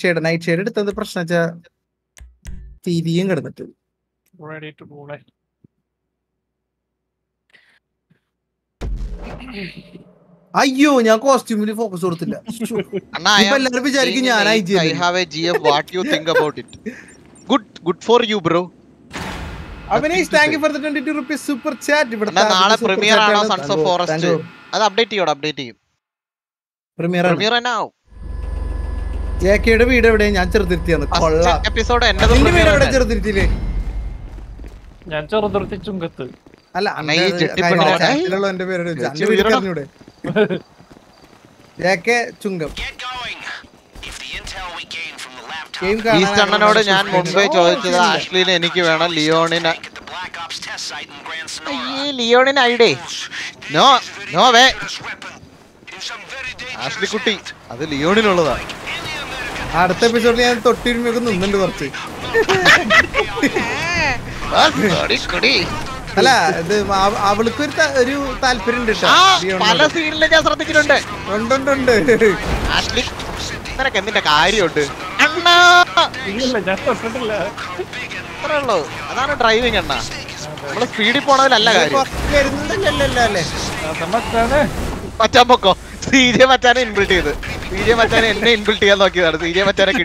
Shade night shade എടുത്തത് പ്രശ്നം വെച്ചാ തിരിയും കിടന്നിട്ട് Ready to roll it. അയ്യോ ഞാൻ കോസ്റ്റ്യൂമിൽ ഫോക്കസ് കൊടുത്തില്ല അണ്ണാ I ഇപ്പൊ am എല്ലാവരും വിചാരിക്കും seeing ഞാൻ like IG I have a GF what you think about it good good for you bro Avanesh thank you for the 22 rupees super chat ഇവിടെ എന്നാ നാളെ പ്രീമിയർ ആണോ സൺസ് ഓഫ് ഫോറസ്റ്റ് അത് അപ്ഡേറ്റ് ചെയ്യോട് അപ്ഡേറ്റ് ചെയ്യും പ്രീമിയർ പ്രീമിയർ തന്നെ ആവും ജേക്കയുടെ വീട് എവിടെ ഞാൻ ചെറുതിരുത്തിയാണ് കൊള്ളാം എപ്പിസോഡ് എന്റെ നിന്റെ വീട് എവിടെ ചെറുതിരുത്തിയില്ലേ ഞാൻ ചെറുതുരുത്തി ചുങ്കത്ത് അല്ല അണ്ണാ, ഈ ജെട്ടിപ്പണിയുടെ കാര്യം- ചാറ്റിലുള്ള എന്റെ പേര് ചേച്ചി എന്റെ പേര് ഉയരണം. പറഞ്ഞൂടെ ജേക്കെ ചുങ്കം Get going. If the intel we gain from the laptop game east അണ്ണനോട് ഞാൻ മുമ്പേ ചോദിച്ചത് ആഷ്ലിന് എനിക്ക് വേണം ലിയോണിന് at the Black Ops test site in Grand Sonora. ഈ ലിയോണിന് ഐഡേ no no way This weapon in some very Ashley dangerous കുട്ടി hand. അത് ലിയോണിനുള്ളതാ In the American അടുത്ത എപ്പിസോഡിൽ ഞാൻ തൊട്ടിരുമൊക്കെ നിന്നുണ്ട് കുറച്ച് ആ, കൊടി, കൊടി. അല്ല ഇത് അവ- അവൾക്ക് ഒരു ത- ഒരു താല്പര്യം ഉണ്ട് ആ പല സീനിലും ഞാൻ ശ്രദ്ധിച്ചിട്ടുണ്ട് ഉണ്ടുണ്ടുണ്ട് ആഷ്ലി നിനക്ക് എന്തിന്റെ കാര്യമുണ്ട് അണ്ണാ ഇല്ല ഞാൻ തൊട്ടിട്ടില്ല അത്രേ ഉള്ളൂ അതാണ് ഡ്രൈവിംഗ് അണ്ണാ നമ്മള് സ്പീഡിൽ പോണതിലല്ല കാര്യം വരുന്നുണ്ടല്ലോ അല്ലേ മറ്റാണ് മച്ചാൻ പൊക്കോ സി ജെ മച്ചാനെ ഇൻബിൽട്ട് ചെയ്ത് സി ജെ മച്ചാനെ എന്നെ ഇൻബിൽട്ട് ചെയ്യാൻ നോക്കിയതാണ് സി ജെ മച്ചാനെ